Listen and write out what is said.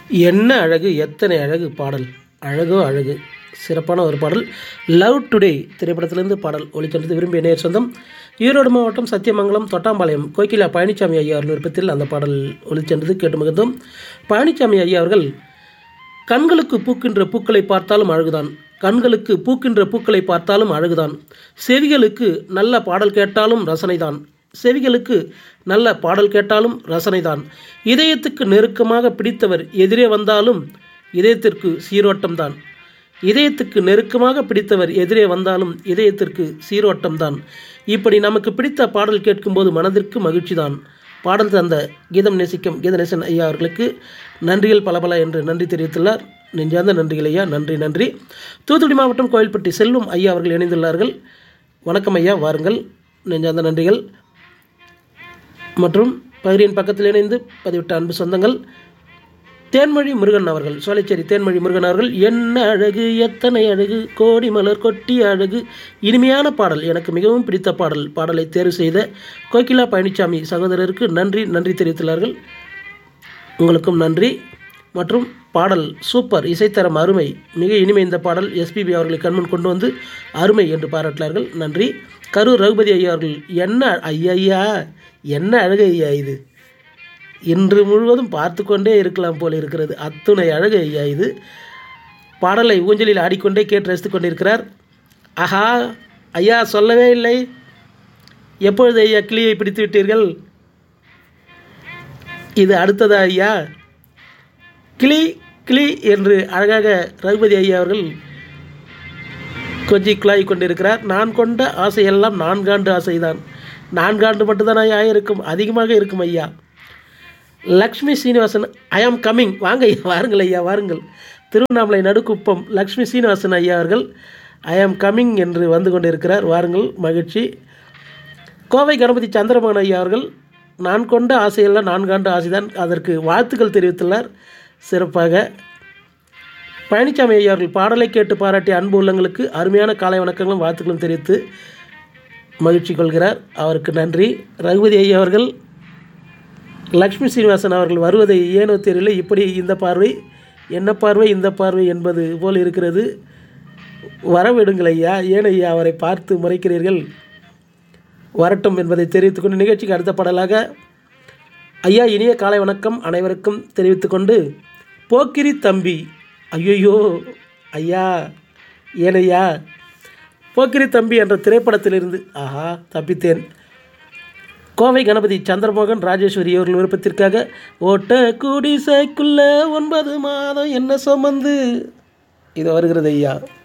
என்ன அழகு எத்தனை அழகு பாடல் அழகோ அழகு சிறப்பான ஒரு பாடல் லவ் டுடே திரைப்படத்திலிருந்து பாடல் ஒளிச்சென்றது விரும்பிய நேர் சொந்தம் ஈரோடு மாவட்டம் சத்தியமங்கலம் தொட்டாம்பாளையம் கோகிலா பழனிசாமி ஐயா அவர்கள் விருப்பத்தில் அந்த பாடல் ஒளிச்சென்றது கேட்டு மகிழ்ந்தோம் பழனிசாமி ஐயா அவர்கள் கண்களுக்கு பூக்கின்ற பூக்களை பார்த்தாலும் அழகுதான் கண்களுக்கு பூக்கின்ற பூக்களை பார்த்தாலும் அழகுதான் செவிகளுக்கு நல்ல பாடல் கேட்டாலும் ரசனைதான் செவிகளுக்கு நல்ல பாடல் கேட்டாலும் ரசனைதான் இதயத்துக்கு நெருக்கமாக பிடித்தவர் எதிரே வந்தாலும் இதயத்திற்கு சீரோட்டம்தான் இதயத்துக்கு நெருக்கமாக பிடித்தவர் எதிரே வந்தாலும் இதயத்திற்கு சீரோட்டம்தான் இப்படி நமக்கு பிடித்த பாடல் கேட்கும்போது மனதிற்கு மகிழ்ச்சிதான் பாடல் தந்த கீதம் நேசிக்கும் கீதநேசன் ஐயா அவர்களுக்கு நன்றிகள் பல பல என்று நன்றி தெரிவித்துள்ளார் நெஞ்சார்ந்த நன்றிகள் ஐயா நன்றி நன்றி தூத்துக்குடி மாவட்டம் கோயில்பட்டி செல்வம் ஐயா அவர்கள் இணைந்துள்ளார்கள் வணக்கம் ஐயா வாருங்கள் நெஞ்சார்ந்த நன்றிகள் மற்றும் பகிரின் பக்கத்தில் இணைந்து பதிவிட்ட அன்பு சொந்தங்கள் தேன்மொழி முருகன் அவர்கள் சோலைச்சேரி தேன்மொழி முருகன் அவர்கள் என்ன அழகு எத்தனை அழகு கோடி மலர் கொட்டி அழகு இனிமையான பாடல் எனக்கு மிகவும் பிடித்த பாடல் பாடலை தேர்வு செய்த கோகிலா பழனிசாமி சகோதரருக்கு நன்றி நன்றி தெரிவித்துள்ளார்கள் உங்களுக்கும் நன்றி மற்றும் பாடல் சூப்பர் இசைத்தரம் அருமை மிக இனிமை இந்த பாடல் எஸ்பிபி அவர்களை கண்முன் கொண்டு வந்து அருமை என்று பாராட்டினார்கள் நன்றி கரூர் ரகுபதி ஐயா அவர்கள் என்ன ஐயா என்ன அழகு ஐயா இது இன்று முழுவதும் பார்த்து கொண்டே இருக்கலாம் போல் இருக்கிறது அத்துணை அழகு ஐயா இது பாடலை ஊஞ்சலில் ஆடிக்கொண்டே கேட்டு ரசித்துக் கொண்டிருக்கிறார் ஆஹா ஐயா சொல்லவே இல்லை எப்பொழுது ஐயா கிளியை பிடித்து விட்டீர்கள் இது அடுத்ததா ஐயா கிளி கிளி என்று அழகாக ரகுபதி ஐயா அவர்கள் கொஞ்சி குழாய் கொண்டிருக்கிறார் நான் கொண்ட ஆசையெல்லாம் நான்காண்டு ஆசைதான் நான்காண்டு மட்டும்தான் ஐயா இருக்கும் அதிகமாக இருக்கும் ஐயா லக்ஷ்மி சீனிவாசன் ஐ ஆம் கம்மிங் வாங்க ஐயா வாருங்கள் ஐயா வாருங்கள் திருவண்ணாமலை நடுக்குப்பம் லக்ஷ்மி சீனிவாசன் ஐயா அவர்கள் ஐ ஆம் கம்மிங் என்று வந்து கொண்டிருக்கிறார் வாருங்கள் மகிழ்ச்சி கோவை கணபதி சந்திரமோகன் ஐயா அவர்கள் நான் கொண்ட ஆசையெல்லாம் நான்காண்டு ஆசைதான் அதற்கு வாழ்த்துக்கள் தெரிவித்துள்ளார் சிறப்பாக பழனிசாமி ஐயா அவர்கள் பாடலை கேட்டு பாராட்டிய அன்பு உள்ளங்களுக்கு அருமையான காலை வணக்கங்களும் வாழ்த்துக்களும் தெரிவித்து மகிழ்ச்சி கொள்கிறார் அவருக்கு நன்றி ரகுபதி ஐயா அவர்கள் லக்ஷ்மி சீனிவாசன் அவர்கள் வருவதை ஏனோ தெரியல இப்படி இந்த பார்வை என்ன பார்வை இந்த பார்வை என்பது போல் இருக்கிறது வரவிடுங்கள் ஐயா ஏன் ஐயா அவரை பார்த்து முறைக்கிறீர்கள் வரட்டும் என்பதை தெரிவித்துக்கொண்டு நிகழ்ச்சிக்கு அடுத்த பாடலாக ஐயா இனிய காலை வணக்கம் அனைவருக்கும் தெரிவித்துக்கொண்டு போக்கிரி தம்பி ஐயோ ஐயா ஏனையா போக்கிரி தம்பி என்ற திரைப்படத்திலிருந்து ஆஹா தப்பித்தேன் கோவை கணபதி சந்திரமோகன் ராஜேஸ்வரி அவர்கள் விருப்பத்திற்காக ஓட்ட குடிசைக்குள்ள ஒன்பது மாதம் என்ன சுமந்து இது வருகிறது ஐயா